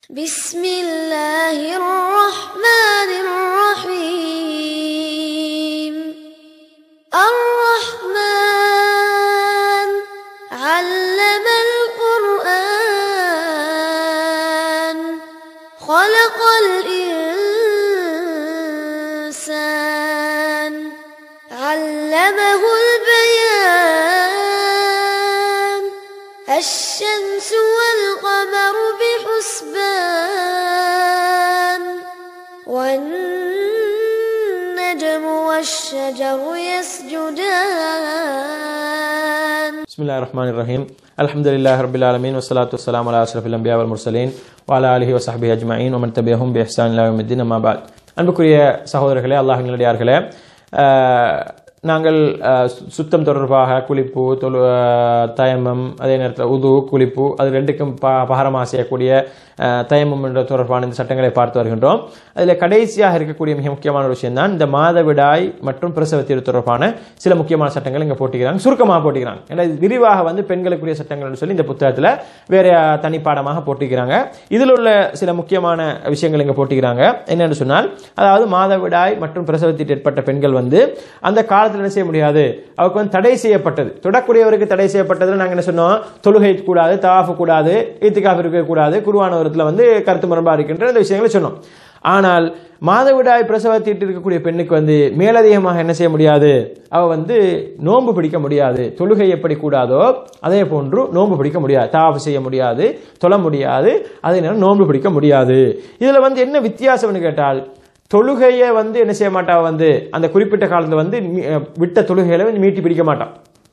بسم الله الرحمن الرحيم الرحمن علم القرآن خلق الإنسان علمه البيان الشمس والقمر بحسبان والنجم والشجر يسجدان بسم الله الرحمن الرحيم الحمد لله رب العالمين والصلاة والسلام على أشرف الأنبياء والمرسلين وعلى آله وصحبه أجمعين ومن تبعهم بإحسان إلى يوم الدين أما بعد அன்புக்குரிய சகோதரர்களே அல்லாஹின் நல்லடியார்களே அஹ், நாங்கள் அஹ், சு- சுத்தம் தொடர்பாக குளிப்பு தொழு அஹ், தயமம் அதே நேரத்தில் உது குளிப்பு அது ரெண்டுக்கும் ப பகரமாக செய்யக்கூடிய அஹ், தயமம் என்ற தொடர்பான இந்த சட்டங்களை பார்த்து வருகின்றோம் அதில் கடைசியாக இருக்கக்கூடிய மிக முக்கியமான ஒரு விஷயம் தான் இந்த மாதவிடாய் மற்றும் பிரசவத்தீர் தொடர்பான சில முக்கியமான சட்டங்கள் இங்கே போட்டிக்கிறாங்க சுருக்கமாக போட்டிக்கிறாங்க ஏன்னா இது விரிவாக வந்து பெண்களுக்குரிய சட்டங்கள்னு சொல்லி இந்த புத்தகத்தில் வேற தனிப்பாடமாக போட்டிக்கிறாங்க இதில் உள்ள சில முக்கியமான விஷயங்கள் இங்கே போட்டிக்கிறாங்க என்னன்னு சொன்னால் அதாவது மாதவிடாய் மற்றும் பிரசவத்தீட்டு ஏற்பட்ட பெண்கள் வந்து அந்த காலத்தில் என்ன செய்ய முடியாது அவருக்கு வந்து தடை செய்யப்பட்டது தொடக்கூடியவருக்கு தடை செய்யப்பட்டதுல நாங்கள் என்ன சொன்னோம் தொழுகை கூடாது தவாஃபு கூடாது ஈத்திகாஃப் இருக்கக்கூடாது குருவானவரத்தில் வந்து கருத்து முரண்பாடு இருக்கின்ற இந்த விஷயங்களை சொன்னோம் ஆனால் மாதவிடாய் பிரசவத்தீட்டு இருக்கக்கூடிய பெண்ணுக்கு வந்து மேலதிகமாக என்ன செய்ய முடியாது அவ வந்து நோன்பு பிடிக்க முடியாது தொழுகை எப்படி கூடாதோ அதே போன்று நோன்பு பிடிக்க முடியாது தாவு செய்ய முடியாது தொழ முடியாது அதே நேரம் நோன்பு பிடிக்க முடியாது இதுல வந்து என்ன வித்தியாசம்னு கேட்டால் தொழுகையை வந்து என்ன செய்ய மாட்டா வந்து அந்த குறிப்பிட்ட காலத்துல வந்து மீ- அஹ் விட்ட தொழுகைகளை வந்து மீட்டி பிடிக்க மாட்டான்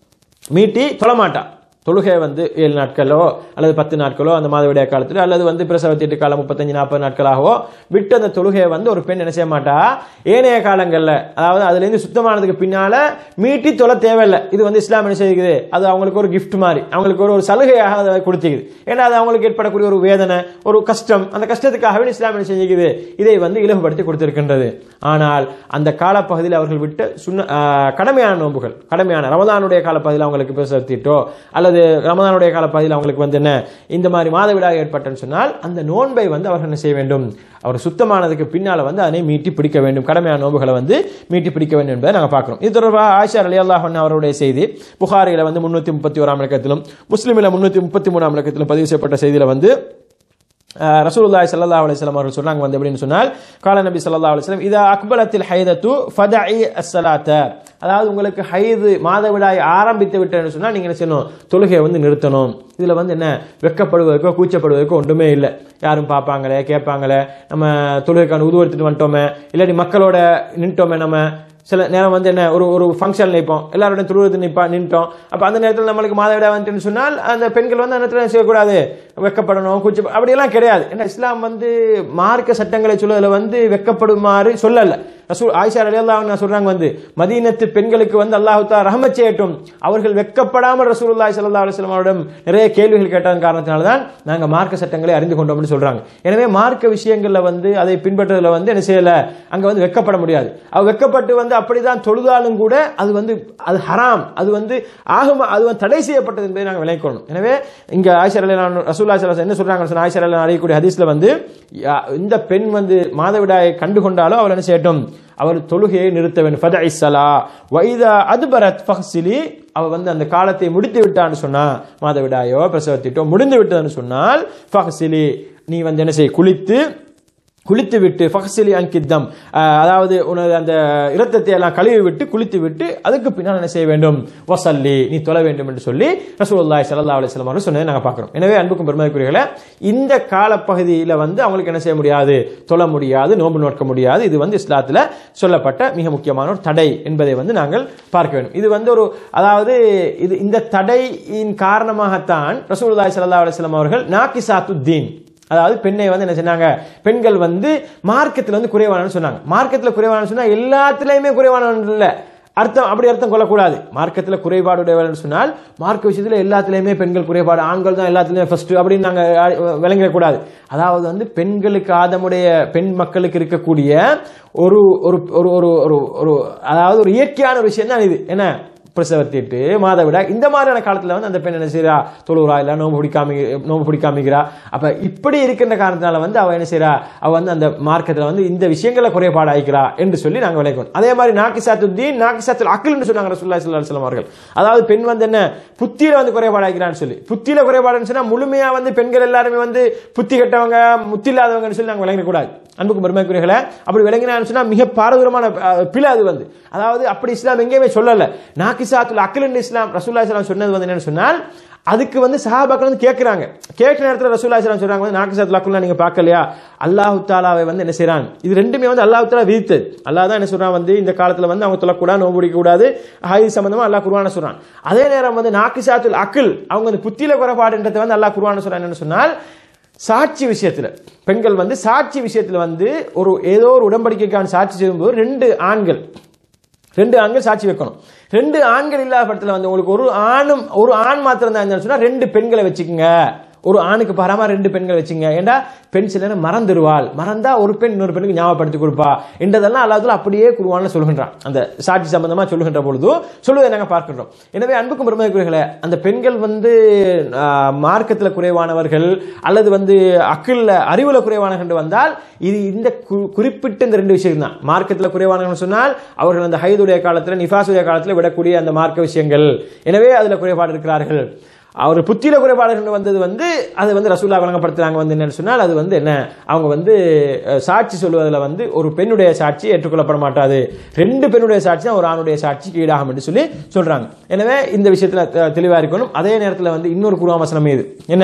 மீட்டி தொழ மாட்டான் தொழுகை வந்து ஏழு நாட்களோ அல்லது பத்து நாட்களோ அந்த மாதவிடாய் காலத்தில் அல்லது வந்து பிரசவத்தீட்டு காலம் முப்பத்தஞ்சு நாற்பது நாட்களாகவோ விட்டு அந்த தொழுகையை வந்து ஒரு பெண் என்ன செய்ய மாட்டா ஏனைய காலங்களில் அதாவது அதுலேருந்து சுத்தமானதுக்கு பின்னால மீட்டி தொலை தேவையில்லை இது வந்து இஸ்லாம் என்ன செய்யுது அது அவங்களுக்கு ஒரு gift மாதிரி அவங்களுக்கு ஒரு ஒரு சலுகையாக அதை கொடுத்துக்குது ஏன்னா அது அவங்களுக்கு ஏற்படக்கூடிய ஒரு வேதனை ஒரு கஷ்டம் அந்த கஷ்டத்துக்காகவே இஸ்லாம் என்ன செஞ்சுக்குது இதை வந்து இலகுபடுத்தி கொடுத்திருக்கின்றது ஆனால் அந்த காலப்பகுதியில் அவர்கள் விட்ட சுன்ன ஆஹ், கடமையான நோன்புகள் கடமையான ரமதானுடைய காலப்பகுதியில் அவங்களுக்கு பிரசவத்திட்டோ அல்லது ரமதானுடைய காலப்பகுதியில் அவங்களுக்கு வந்து என்ன இந்த மாதிரி மாதவிடாய் ஏற்பட்டன்னு சொன்னால் அந்த நோன்பை வந்து அவர்கள் என்ன செய்ய வேண்டும் அவர் சுத்தமானதுக்கு பின்னால வந்து அதனை மீட்டி பிடிக்க வேண்டும் கடமையான நோன்புகளை வந்து மீட்டி பிடிக்க வேண்டும் என்பதை நாங்கள் பார்க்கிறோம் இது தொடர்பாக ஆயிஷா அலி அல்லாஹ் அவருடைய செய்தி புகாரில வந்து முன்னூத்தி முப்பத்தி ஓராம் இலக்கத்திலும் முஸ்லிமில் முன்னூத்தி முப்பத்தி மூணாம் இலக்கத்திலும் பதிவு செய்யப்பட்ட செய்தியில வந்து அஹ், ரசூலுல்லாஹி ஸல்லல்லாஹு அலைஹி வஸல்லம் அவர்கள் சொன்னாங்க வந்து எப்படின்னு சொன்னால் கால நபி ஸல்லல்லாஹு அலைஹி வஸல்லம் இதா அக்பலத்தில் ஹைதத்து ஃபதஇ அஸ்ஸலாத்த அதாவது உங்களுக்கு ஹைது மாதவிடாய் ஆரம்பித்து விட்டேன்னு சொன்னா நீங்க என்ன செய்யணும் தொழுகையை வந்து நிறுத்தணும் இதுல வந்து என்ன வெக்கப்படுவதற்கோ கூச்சப்படுவதற்கோ ஒன்றுமே இல்லை யாரும் பார்ப்பாங்களே கேட்பாங்களே நம்ம தொழுகைக்கான உது எடுத்துட்டு வந்துட்டோமே இல்லாட்டி மக்களோட நின்ட்டோமே நம்ம சில நேரம் வந்து என்ன ஒரு ஒரு ஃபங்க்ஷன் நிற்போம் எல்லாரோட துருவத்து நிற்பா நின்ட்டோம் அப்போ அந்த நேரத்தில் நம்மளுக்கு மாதவிடாய் வந்துட்டுன்னு சொன்னால் அந்த பெண்கள் வந்து அந்த நேரத்தில் என்ன செய்யக்கூடாது வெக்கப்படணும் கூச்ச அப்படியெல்லாம் கிடையாது ஏன்னா இஸ்லாம் வந்து மார்க்க சட்டங்களை சொல்லுவதில் வந்து வெக்கப்படுமாறு சொல்லலை ரசூல் ஆயிஷா அலியல்லாஹ் நான் சொல்றாங்க வந்து மதீனத்து பெண்களுக்கு வந்து அல்லாஹு தஆலா ரஹமத் செய்யட்டும் அவர்கள் வெக்கப்படாமல் ரசூலுல்லாஹி ஸல்லல்லாஹு அலைஹி வஸல்லம் அவரிடம் நிறைய கேள்விகள் கேட்டதன் காரணத்தினால தான் நாங்க மார்க்க சட்டங்களை அறிந்து கொண்டோம்னு சொல்றாங்க எனவே மார்க்க விஷயங்கள்ல வந்து அதை பின்பற்றுறதுல வந்து என்ன செய்யல அங்க வந்து வெக்கப்பட முடியாது அவ வெக்கப்பட்டு வந்து அப்படிதான் தொழுதாலும் கூட அது வந்து அது ஹராம் அது வந்து ஆகும் அது வந்து தடை செய்யப்பட்டது என்பதை நாங்கள் விளைக்கணும் எனவே இங்க ஆயிஷா அலி ரசூல்லா ஸல்லல்லாஹு என்ன சொல்றாங்கன்னு சொன்னா ஆயிஷா அலி அறியக்கூடிய ஹதீஸ்ல வந்து யா- இந்த பெண் வந்து மாதவிடாயை கண்டு கொண்டாலும் அவள் என்ன செய்யட்டும் அவள் தொழுகையை நிறுத்த வேண்டும் ஃபதஇ ஸலா வைதா அதுபரத் ஃபஹ்சிலி அவ வந்து அந்த காலத்தை முடித்து விட்டான்னு சொன்னா மாதவிடாயோ பிரசவத்திட்டோ முடிந்து விட்டதுன்னு சொன்னால் ஃபஹ்சிலி நீ வந்து என்ன செய் குளித்து குளித்து விட்டு ஃபஹ்சிலி அன்கித்தம் அதாவது உனது அந்த இரத்தத்தை எல்லாம் கழுவி விட்டு குளித்து விட்டு அதுக்கு பின்னால் என்ன செய்ய வேண்டும் வசல்லி நீ தொழ வேண்டும் என்று சொல்லி ரசூலுல்லாஹி ஸல்லல்லாஹு அலைஹி வஸல்லம் அவர்கள் சொன்னதை நாங்கள் பார்க்குறோம் எனவே அன்புக்கும் பெருமதிக்குரியர்களே இந்த காலப்பகுதியில் வந்து அவங்களுக்கு என்ன செய்ய முடியாது தொழ முடியாது நோன்பு நோக்க முடியாது இது வந்து இஸ்லாத்தில் சொல்லப்பட்ட மிக முக்கியமான ஒரு தடை என்பதை வந்து நாங்கள் பார்க்க வேண்டும் இது வந்து ஒரு அதாவது இது இந்த தடையின் காரணமாகத்தான் ரசூலுல்லாஹி ஸல்லல்லாஹு அலைஹி வஸல்லம் அவர்கள் நாக்கிசாத்துத்தீன் அதாவது பெண்ணை வந்து என்ன சொன்னாங்க பெண்கள் வந்து மார்க்கத்தில் வந்து குறைவானு சொன்னாங்க மார்க்கத்தில் குறைவானு சொன்னா எல்லாத்துலயுமே குறைவானவன் இல்ல அர்த்தம் அப்படி அர்த்தம் கொள்ளக்கூடாது மார்க்கத்தில் குறைபாடுடையவர்கள் சொன்னால் மார்க்க விஷயத்தில் எல்லாத்துலேயுமே பெண்கள் குறைபாடு ஆண்கள் தான் எல்லாத்துலேயுமே ஃபர்ஸ்ட் அப்படின்னு நாங்கள் விளங்கிடக்கூடாது அதாவது வந்து பெண்களுக்கு ஆதமுடைய பெண் மக்களுக்கு இருக்கக்கூடிய ஒரு ஒரு ஒரு ஒரு ஒரு ஒரு அதாவது ஒரு இயற்கையான ஒரு விஷயம் தான் இது என்ன பிரசவத்திட்டு மாதவிடா இந்த மாதிரியான காலத்துல வந்து அந்த பெண் என்ன செய்யறா தொழுறா இல்ல நோம்பு பிடிக்காம நோம்பு பிடிக்காமிக்கிறா அப்ப இப்படி இருக்கின்ற காரணத்தினால வந்து அவ என்ன செய்யறா அவ வந்து அந்த மார்க்கத்துல வந்து இந்த விஷயங்களை குறைபாடு ஆயிக்கிறா என்று சொல்லி நாங்க விளைக்கணும் அதே மாதிரி நாக்கிசாத்துத்தீன் நாக்கிசாத்துல் அக்கில்னு சொன்னாங்க ரசூலுல்லாஹி ஸல்லல்லாஹு அலைஹி வஸல்லம் அவர்கள் அதாவது பெண் வந்து என்ன புத்தியில வந்து குறைபாடு ஆகிறான்னு சொல்லி புத்தியில குறைபாடுன்னு சொன்னா முழுமையா வந்து பெண்கள் எல்லாருமே வந்து புத்தி கெட்டவங்க முத்தி இல்லாதவங்கன்னு சொல்லி நாங்க விளங்கிடக்கூடாது அன்புக்கு பெருமைக்குரியர்களே அப்படி விளங்கினான்னு சொன்னா மிக பாரதூரமான அஹ், பிழை அது வந்து அதாவது அப்படி இஸ்லாம் எங்கேயுமே சொல்லல நாக்கிசாத்துல் அக்கில் இஸ்லாம் ரசூல்லா இஸ்லாம் சொன்னது வந்து என்னன்னு சொன்னால் அதுக்கு வந்து சஹாபாக்கள் வந்து கேட்குறாங்க கேட்குற நேரத்தில் ரசூல்லா இஸ்லாம் சொல்றாங்க வந்து நாக்கிசாத்துல் அக்குல்லாம் நீங்க பார்க்கலையா அல்லாஹு தாலாவை வந்து என்ன செய்றான் இது ரெண்டுமே வந்து அல்லாஹ் தாலா விதித்தது அல்லாஹ் தான் என்ன சொல்றான் வந்து இந்த காலத்துல வந்து அவங்க தொல்லக்கூடாது நோம்பு பிடிக்க கூடாது ஹாய் சம்பந்தமா அல்லாஹ் குர்ஆன சொல்றான் அதே நேரம் வந்து நாக்கிசாத்துல் அக்கில் அவங்க வந்து புத்தியில குறைபாடுன்றதை வந்து அல்லாஹ் குர்ஆன சொல்றான் என்னன்னு சொன்னால் சாட்சி விஷயத்துல பெண்கள் வந்து சாட்சி விஷயத்துல வந்து ஒரு ஏதோ ஒரு உடன்படிக்கைக்கான சாட்சி செய்யும்போது ரெண்டு ஆண்கள் ரெண்டு ஆண்கள் சாட்சி வைக்கணும் ரெண்டு ஆண்கள் இல்லாத படத்துல வந்து உங்களுக்கு ஒரு ஆணும் ஒரு ஆண் மாத்திரம் தான் இருந்தான்னு சொன்னா ரெண்டு பெண்களை வச்சுக்கோங்க ஒரு ஆணுக்கு பராம ரெண்டு பெண்கள் வச்சுங்க ஏண்டா பெண் சில நேரம் மறந்துடுவாள் மறந்தா ஒரு பெண் இன்னொரு பெண்ணுக்கு ஞாபகப்படுத்தி கொடுப்பா என்றதெல்லாம் அல்லாஹ் அப்படியே குருவான்னு சொல்கின்றான் அந்த சாட்சி சம்பந்தமா சொல்லுகின்ற பொழுது சொல்லுவதை நாங்க பார்க்கின்றோம் எனவே அன்புக்கும் பெருமதிக்குரியர்களே அந்த பெண்கள் வந்து ஆஹ், மார்க்கத்துல குறைவானவர்கள் அல்லது வந்து அக்கில்ல அறிவுல குறைவானவர்கள் என்று வந்தால் இது இந்த கு- குறிப்பிட்ட இந்த ரெண்டு விஷயம் தான் மார்க்கத்துல குறைவானவர்கள் சொன்னால் அவர்கள் அந்த ஹைதுடைய காலத்துல நிஃபாசுடைய காலத்துல விடக்கூடிய அந்த மார்க்க விஷயங்கள் எனவே அதுல குறைபாடு இருக்கிறார்கள் அவர் புத்தியில குறைபாடுகள் வந்தது வந்து அது வந்து ரசூல்லா வழங்கப்படுத்துறாங்க வந்து என்னன்னு சொன்னால் அது வந்து என்ன அவங்க வந்து அஹ், சாட்சி சொல்வதில் வந்து ஒரு பெண்ணுடைய சாட்சி ஏற்றுக்கொள்ளப்பட மாட்டாது ரெண்டு பெண்ணுடைய சாட்சி தான் ஒரு ஆணுடைய சாட்சிக்கு ஈடாகும் என்று சொல்லி சொல்றாங்க எனவே இந்த விஷயத்துல அஹ், தெளிவா இருக்கணும் அதே நேரத்தில் வந்து இன்னொரு குருவாமசனம் இது என்ன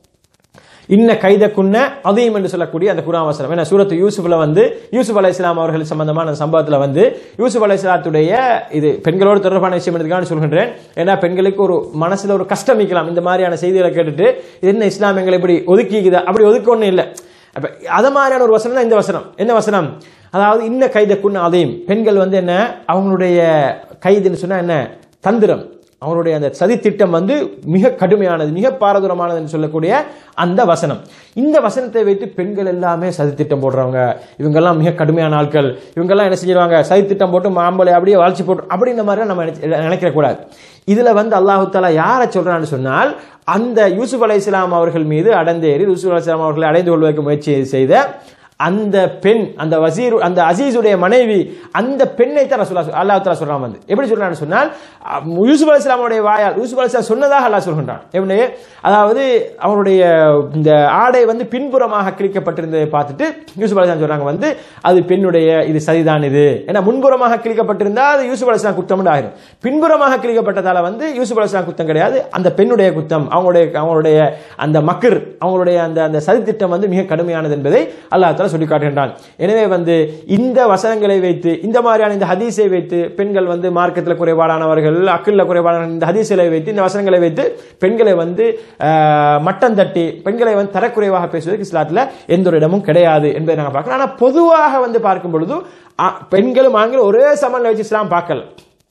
இன்ன கைத குன்ன அதையும் என்று சொல்லக்கூடிய அந்த குராவசனம் ஏன்னா சூரத்து யூசுஃப்ல வந்து யூசுப் அலை இஸ்லாம் அவர்கள் சம்பந்தமான அந்த சம்பவத்தில் வந்து யூசுப் அலை இஸ்லாத்துடைய இது பெண்களோடு தொடர்பான விஷயம் எடுத்துக்கான்னு சொல்கின்றேன் ஏன்னா பெண்களுக்கு ஒரு மனசுல ஒரு கஷ்டம் வைக்கலாம் இந்த மாதிரியான செய்திகளை கேட்டுட்டு இது என்ன இஸ்லாம் எங்களை இப்படி ஒதுக்கிக்குதா அப்படி ஒதுக்க ஒன்றும் இல்லை அப்ப அத மாதிரியான ஒரு வசனம் தான் இந்த வசனம் என்ன வசனம் அதாவது இன்ன கைத குன்ன அதையும் பெண்கள் வந்து என்ன அவங்களுடைய கைதுன்னு சொன்னா என்ன தந்திரம் அவருடைய அந்த சதி திட்டம் வந்து மிக கடுமையானது மிக பாரதூரமானதுன்னு சொல்லக்கூடிய அந்த வசனம் இந்த வசனத்தை வைத்து பெண்கள் எல்லாமே சதி திட்டம் போடுறவங்க இவங்கெல்லாம் மிக கடுமையான ஆட்கள் இவங்கெல்லாம் என்ன செஞ்சிருவாங்க சதி திட்டம் போட்டு மாம்பழை அப்படியே வாழ்ச்சி போட்டு அப்படி இந்த மாதிரி நம்ம நினைச்சு- நினைக்கிற கூடாது இதுல வந்து அல்லாஹு தாலா யாரை சொல்றான்னு சொன்னால் அந்த யூசுப் அலை இஸ்லாம் அவர்கள் மீது அடந்தேறி யூசுப் அலை இஸ்லாம் அவர்களை அடைந்து கொள்வதற்கு முயற்சி செய்த அந்த பெண் அந்த வசீர் அந்த அசீஸுடைய மனைவி அந்த பெண்ணை தான் ரசூலா அல்லாஹ் தஆலா சொல்றான் வந்து எப்படி சொல்றான்னு சொன்னால் அஹ், யூசுப் அலைஹிஸ்ஸலாமுடைய வாயால் யூசுப் அலைஹிஸ்ஸலாம் சொன்னதாக அல்லாஹ் சொல்கின்றான் எப்படி அதாவது அவருடைய இந்த ஆடை வந்து பின்புறமாக கிழிக்கப்பட்டிருந்ததை பார்த்துட்டு யூசுப் அலைஹிஸ்ஸலாம் சொல்றாங்க வந்து அது பெண்ணுடைய இது சரிதான் இது ஏன்னா முன்புறமாக கிழிக்கப்பட்டிருந்தா அது யூசுப் அலைஹிஸ்ஸலாம் குத்தம் ஆயிரும் பின்புறமாக கிழிக்கப்பட்டதால வந்து யூசுப் அலைஹிஸ்ஸலாம் குத்தம் கிடையாது அந்த பெண்ணுடைய குத்தம் அவங்களுடைய அவங்களுடைய அந்த மக்கர் அவங்களுடைய அந்த அந்த சதித்திட்டம் வந்து மிக கடுமையானது என்பதை அல்லாஹ் தஆலா சொல்லி காட்டுகின்றான் எனவே வந்து இந்த வசனங்களை வைத்து இந்த மாதிரியான இந்த ஹதீஸை வைத்து பெண்கள் வந்து மார்க்கத்தில் குறைபாடானவர்கள் அக்கில்ல குறைபாடான இந்த ஹதீஸ்களை வைத்து இந்த வசனங்களை வைத்து பெண்களை வந்து ஆஹ், மட்டம் தட்டி பெண்களை வந்து தரக்குறைவாக பேசுவதற்கு இஸ்லாத்தில் எந்த ஒரு இடமும் கிடையாது என்பதை நாங்கள் பார்க்கலாம் ஆனால் பொதுவாக வந்து பார்க்கும் பொழுது ஆ- பெண்களும் ஆண்களும் ஒரே சமநிலை வச்சு இஸ்லாம் பார்க்கல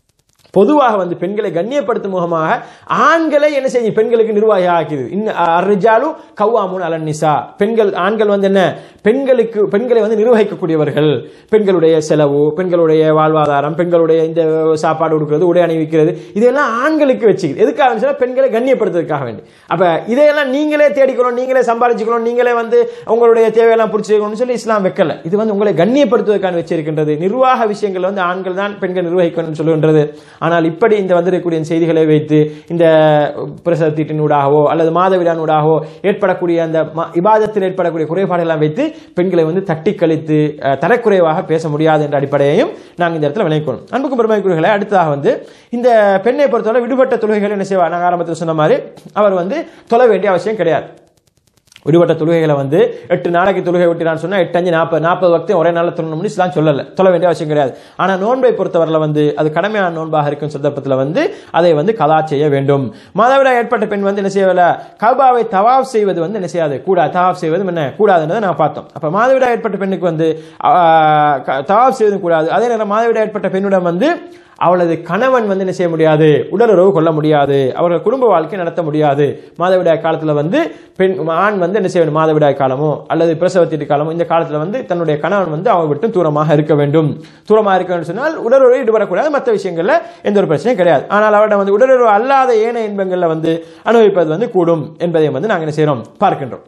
பொதுவாக வந்து பெண்களை கண்ணியப்படுத்தும் முகமாக ஆண்களை என்ன செய்யும் பெண்களுக்கு நிர்வாகி ஆக்கிது இன்னும் அர்ரிஜாலு கவ்வாமுன் அலன் நிசா பெண்கள் ஆண்கள் வந்து என்ன பெண்களுக்கு பெண்களை வந்து நிர்வகிக்கக்கூடியவர்கள் பெண்களுடைய செலவு பெண்களுடைய வாழ்வாதாரம் பெண்களுடைய இந்த சாப்பாடு கொடுக்கிறது உடை அணிவிக்கிறது இதெல்லாம் ஆண்களுக்கு வச்சுக்குது எதுக்காக சொன்னா பெண்களை கண்ணியப்படுத்துறதுக்காக வேண்டி அப்ப இதையெல்லாம் நீங்களே தேடிக்கணும் நீங்களே சம்பாதிச்சுக்கணும் நீங்களே வந்து உங்களுடைய தேவையெல்லாம் பிடிச்சிக்கணும்னு சொல்லி இஸ்லாம் வைக்கல இது வந்து உங்களை கண்ணியப்படுத்துவதற்கான வச்சிருக்கின்றது நிர்வாக விஷயங்கள் வந்து ஆண்கள் தான் பெண்கள் நிர்வகிக்கணும்னு சொல்லுகின்றது ஆனால் இப்படி இந்த வந்திருக்கக்கூடிய செய்திகளை வைத்து இந்த பிரசவத்தீட்டினூடாகவோ அல்லது மாதவிடானூடாகவோ ஏற்படக்கூடிய அந்த ம- இபாதத்தில் ஏற்படக்கூடிய குறைபாடுகளாம் வைத்து பெண்களை வந்து தட்டி கழித்து அஹ், தரக்குறைவாக பேச முடியாது என்ற அடிப்படையையும் நாங்கள் இந்த இடத்துல விளைவிக்கணும் அன்புக்கும் பெருமைக்குரியர்களை அடுத்ததாக வந்து இந்த பெண்ணை பொறுத்தவரை விடுபட்ட தொழுகைகள் என்ன செய்வார் நாங்கள் ஆரம்பத்தில் சொன்ன மாதிரி அவர் வந்து தொழ வேண்டிய அவசியம் கிடையாது விடுபட்ட தொழுகைகளை வந்து எட்டு நாளைக்கு தொழுகை விட்டுறான்னு சொன்னா எட்டு அஞ்சு நாற்பது நாற்பது வக்தையும் ஒரே நாளில் தொழணும்னு இஸ்லாம் சொல்லல தொழ வேண்டிய அவசியம் கிடையாது ஆனா நோன்பை பொறுத்தவரையில் வந்து அது கடமையான நோன்பாக இருக்கும் சந்தர்ப்பத்தில் வந்து அதை வந்து கலா செய்ய வேண்டும் மாதவிடாய் ஏற்பட்ட பெண் வந்து என்ன செய்யல கபாவை தவாப் செய்வது வந்து என்ன செய்யாது கூடாது தவாப் செய்வது என்ன கூடாதுன்றதை நான் பார்த்தோம் அப்ப மாதவிடாய் ஏற்பட்ட பெண்ணுக்கு வந்து தவாப் செய்வதும் கூடாது அதே நேரம் மாதவிடாய் ஏற்பட்ட பெண்ணிடம் வந்து அவளது கணவன் வந்து என்ன செய்ய முடியாது உடலுறவு கொள்ள முடியாது அவர்கள் குடும்ப வாழ்க்கை நடத்த முடியாது மாதவிடாய் காலத்துல வந்து பெண் ஆண் வந்து என்ன செய்ய வேண்டும் மாதவிடாய் காலமோ அல்லது பிரசவத்திற்கு காலமோ இந்த காலத்துல வந்து தன்னுடைய கணவன் வந்து அவங்க விட்டு தூரமாக இருக்க வேண்டும் தூரமாக இருக்க வேண்டும் சொன்னால் உடலுறவு ஈடுபடக்கூடாது மற்ற விஷயங்கள்ல எந்த ஒரு பிரச்சனையும் கிடையாது ஆனால் அவரிடம் வந்து உடலுறவு அல்லாத ஏனைய இன்பங்கள்ல வந்து அனுபவிப்பது வந்து கூடும் என்பதை வந்து நாங்கள் என்ன செய்கிறோம் பார்க்கின்றோம்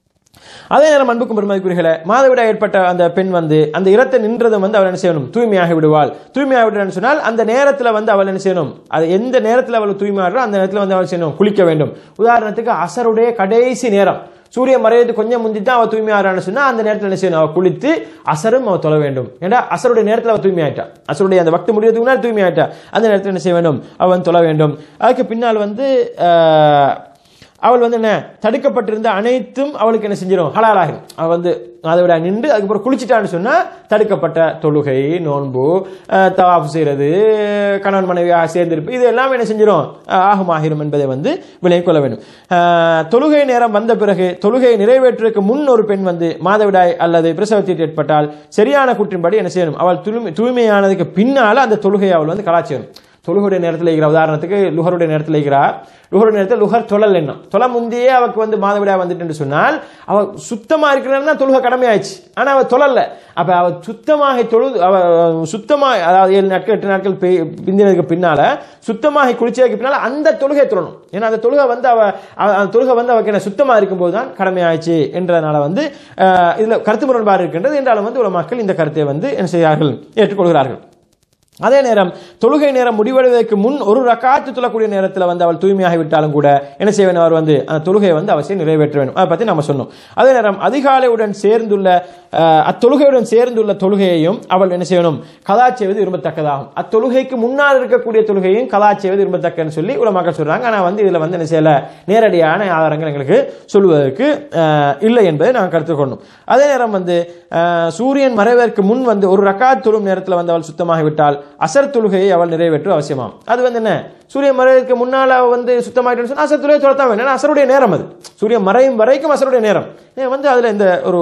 அதே நேரம் அன்புக்கும் பெருமதிக்குரியர்களே மாதவிடாய் ஏற்பட்ட அந்த பெண் வந்து அந்த இரத்தை நின்றதும் வந்து அவள் என்ன செய்யணும் தூய்மையாகி விடுவாள் தூய்மையாகி விடுறான்னு சொன்னால் அந்த நேரத்தில் வந்து அவள் என்ன செய்யணும் அது எந்த நேரத்தில் அவள் தூய்மையாடுறோ அந்த நேரத்தில் வந்து அவள் செய்யணும் குளிக்க வேண்டும் உதாரணத்துக்கு அசருடைய கடைசி நேரம் சூரியன் மறையது கொஞ்சம் முந்தி தான் அவள் தூய்மையாகிறான்னு சொன்னா அந்த நேரத்தில் என்ன செய்யணும் அவள் குளித்து அசரும் அவள் தொழ வேண்டும் ஏன்னா அசருடைய நேரத்தில் அவள் தூய்மையாயிட்டா அசருடைய அந்த வக்து முடியறதுக்கு முன்னாடி தூய்மையாயிட்டா அந்த நேரத்தில் என்ன செய்ய வேண்டும் அவன் தொழ வேண்டும் அதுக்கு பின்னால் வந்து ஆஹ், அவள் வந்து என்ன தடுக்கப்பட்டிருந்த அனைத்தும் அவளுக்கு என்ன செஞ்சிடும் ஹலாலாகும் அவள் வந்து அதை விட நின்று அதுக்கப்புறம் குளிச்சிட்டான்னு சொன்னா தடுக்கப்பட்ட தொழுகை நோன்பு அஹ், தவாஃப் செய்யறது கணவன் மனைவியாக சேர்ந்திருப்பு இது எல்லாமே என்ன செஞ்சிடும் அஹ், ஆகுமாகிரும் என்பதை வந்து விலகிக் கொள்ள வேண்டும் அஹ், தொழுகை நேரம் வந்த பிறகு தொழுகையை நிறைவேற்றுவதற்கு முன் ஒரு பெண் வந்து மாதவிடாய் அல்லது பிரசவத்தில் ஏற்பட்டால் சரியான கூற்றின்படி என்ன செய்யணும் அவள் தூய்மை தூய்மையானதுக்கு பின்னால அந்த தொழுகையை அவள் வந்து கலாச்சாரம் தொழுகுடைய நேரத்தில் இருக்கிற உதாரணத்துக்கு லுகருடைய நேரத்தில் இருக்கிறா லுகருடைய நேரத்தில் லுகர் தொழல் எண்ணம் தொலை முந்தையே அவக்கு வந்து மாதவிடாய் வந்துட்டு சொன்னால் அவ சுத்தமா இருக்கிறன்னு தான் தொழுகை கடமையாயிடுச்சு ஆனா அவ தொழல அப்ப அவ சுத்தமாக தொழுது அவ சுத்தமாக அதாவது ஏழு நாட்கள் எட்டு நாட்கள் பெய்- பிந்தினதுக்கு பின்னால சுத்தமாக குளிச்சதுக்கு பின்னால அந்த தொழுகை தொழணும் ஏன்னா அந்த தொழுகை வந்து அவ அவ- அந்த தொழுகை வந்து அவக்கு என்ன சுத்தமா இருக்கும்போது தான் கடமையாயிடுச்சு என்றதுனால வந்து அஹ், இதுல கருத்து முரண்பாடு இருக்கின்றது என்றாலும் வந்து உள்ள மக்கள் இந்த கருத்தை வந்து என்ன செய்கிறார்கள் ஏற்றுக்கொள்கிறார்கள் அதே நேரம் தொழுகை நேரம் முடிவடைவதற்கு முன் ஒரு ரக்காத்து தொழக்கூடிய நேரத்தில் வந்து அவள் தூய்மையாகி விட்டாலும் கூட என்ன செய்ய வேண்டும் அவர் வந்து அந்த தொழுகையை வந்து அவசியம் நிறைவேற்ற வேண்டும் அதை பற்றி நம்ம சொன்னோம் அதே நேரம் அதிகாலையுடன் சேர்ந்துள்ள அஹ், அத்தொழுகையுடன் சேர்ந்துள்ள தொழுகையையும் அவள் என்ன செய்யணும் கலா செய்வது விரும்பத்தக்கதாகும் அத்தொழுகைக்கு முன்னால் இருக்கக்கூடிய தொழுகையும் கலா செய்வது விரும்பத்தக்கன்னு சொல்லி உலமாக்கள் சொல்றாங்க ஆனால் வந்து இதில் வந்து என்ன செய்யல நேரடியான ஆதாரங்கள் எங்களுக்கு சொல்வதற்கு அஹ், இல்லை என்பதை நாங்கள் கருத்து கொண்டோம் அதே நேரம் வந்து அஹ், சூரியன் மறைவதற்கு முன் வந்து ஒரு ரக்காத் தொழும் நேரத்தில் வந்து அவள் சுத்தமாகி விட்டால் அசர் தொழுகையை அவள் நிறைவேற்று அவசியமாம் அது வந்து என்ன சூரியன் மறைவதற்கு முன்னால் அவள் வந்து சுத்தமாயிட்டு சொன்னா அசர் தொழுகை தொலைத்தான் வேணும் ஏன்னா அசருடைய நேரம் அது சூரியன் மறையும் வரைக்கும் அசருடைய நேரம் ஏன் வந்து அதில் இந்த ஒரு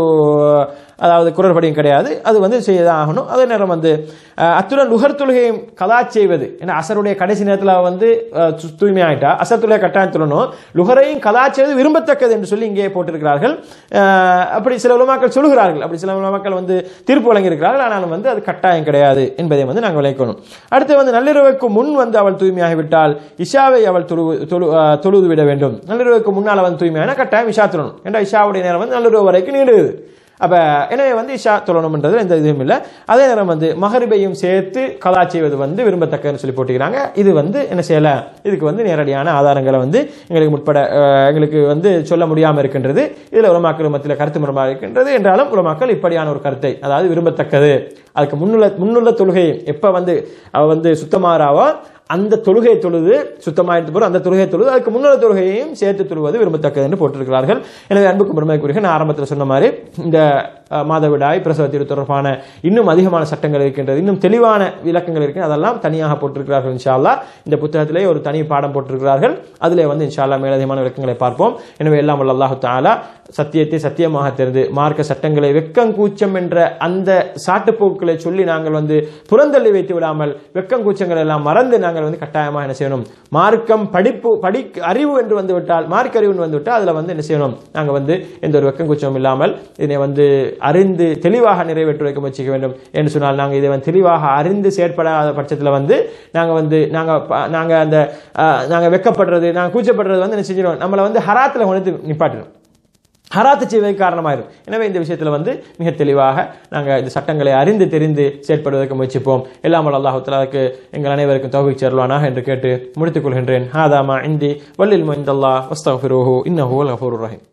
அதாவது குரற்படியும் கிடையாது அது வந்து செய்யதான் ஆகணும் அதே நேரம் வந்து அஹ், அத்துடன் லுகர் தொழுகையும் கலா செய்வது ஏன்னா அசருடைய கடைசி நேரத்தில் அவ வந்து அஹ், சு- தூய்மையாயிட்டா அசர் தொழுகை கட்டாயம் சொல்லணும் லுகரையும் கலா செய்வது விரும்பத்தக்கது என்று சொல்லி இங்கே போட்டிருக்கிறார்கள் அஹ், அப்படி சில உலமாக்கள் சொல்லுகிறார்கள் அப்படி சில உலமாக்கள் வந்து தீர்ப்பு வழங்கியிருக்கிறார்கள் ஆனாலும் வந்து அது கட்டாயம் கிடையாது என்பதை வந்து நாங்கள் விளைக்கணும் அடுத்து வந்து நள்ளிரவுக்கு முன் வந்து அவள் தூய்மையாகிவிட்டால் இஷாவை அவள் தொழு தொழு அஹ், தொழுது விட வேண்டும் நள்ளிரவுக்கு முன்னால் அவன் தூய்மையான கட்டாயம் இஷா தொழணும் ஏன்னா இஷாவுடைய நேரம் வந்து நள்ளிரவு வரைக்கும் நீடுது அப்ப எனவே வந்து இஷா தொழணும்ன்றது எந்த இதுவும் இல்லை அதே நேரம் வந்து மகரிபையும் சேர்த்து கலா செய்வது வந்து விரும்பத்தக்கன்னு சொல்லி போட்டுக்கிறாங்க இது வந்து என்ன செய்யல இதுக்கு வந்து நேரடியான ஆதாரங்களை வந்து எங்களுக்கு முற்பட அஹ், எங்களுக்கு வந்து சொல்ல முடியாமல் இருக்கின்றது இதுல உலமாக்கள் மத்தியில் கருத்து முரமாக இருக்கின்றது என்றாலும் உலமாக்கள் இப்படியான ஒரு கருத்தை அதாவது விரும்பத்தக்கது அதுக்கு முன்னுள்ள முன்னுள்ள தொழுகை எப்ப வந்து அவ வந்து சுத்தமாறாவோ அந்த தொழுகை தொழுது சுத்தமாயிட்டு போற அந்த தொழுகை தொழுது அதுக்கு முன்னுள்ள தொழுகையையும் சேர்த்து தொழுவது விரும்பத்தக்கது என்று போட்டிருக்கிறார்கள் எனவே அன்புக்கும் பெருமைக்குரிய நான் ஆரம்பத்தில் சொன்ன மாதிரி இந்த அஹ், மாதவிடாய் பிரசவத்தில் தொடர்பான இன்னும் அதிகமான சட்டங்கள் இருக்கின்றது இன்னும் தெளிவான விளக்கங்கள் இருக்கு அதெல்லாம் தனியாக போட்டிருக்கிறார்கள் இன்ஷா அல்லாஹ் இந்த புத்தகத்திலே ஒரு தனி பாடம் போட்டிருக்கிறார்கள் அதிலே வந்து இன்ஷா அல்லாஹ் மேலதிகமான விளக்கங்களை பார்ப்போம் எனவே எல்லாம் வல்ல அல்லாஹு தாலா சத்தியத்தை சத்தியமாக தெரிந்து மார்க்க சட்டங்களை வெக்கங்கூச்சம் என்ற அந்த சாட்டுப்போக்குகளை சொல்லி நாங்கள் வந்து புறந்தள்ளி வைத்து விடாமல் வெக்கங்கூச்சங்கள் எல்லாம் மறந்து நாங்கள் வந்து கட்டாயமாக என்ன செய்யணும் மார்க்கம் படிப்பு படி அறிவு என்று வந்து விட்டால் மார்க்க அறிவு என்று வந்து விட்டால் அதில் வந்து என்ன செய்யணும் நாங்கள் வந்து எந்த ஒரு வெக்கங்கூச்சமும் இல்லாமல் இதனை வந்து அறிந்து தெளிவாக நிறைவேற்ற வைக்க முயற்சிக்க வேண்டும் என்று சொன்னால் நாங்கள் இதை வந்து தெளிவாக அறிந்து செயற்படாத பட்சத்தில் வந்து நாங்கள் வந்து நாங்கள் ப- நாங்கள் அந்த அஹ், நாங்கள் வெக்கப்படுறது நாங்கள் கூச்சப்படுறது வந்து என்ன செஞ்சிடும் நம்மளை வந்து ஹராத்தில் கொண்டு நிப்பாட்டிடும் ஹராத்து செய்வதற்கு காரணமாயிரும் எனவே இந்த விஷயத்தில் வந்து மிக தெளிவாக நாங்கள் இந்த சட்டங்களை அறிந்து தெரிந்து செயற்படுவதற்கு முயற்சிப்போம் எல்லாம் அல்லாஹு தலாவுக்கு எங்கள் அனைவருக்கும் தௌஃபீக் சேரலானாக என்று கேட்டு முடித்துக் கொள்கின்றேன் ஹாதாமா இந்தி வல்லில் மொய்ந்தல்லா வஸ்தஃபிரோஹு இன்னஹு அல் கஃபூர் ரஹீம்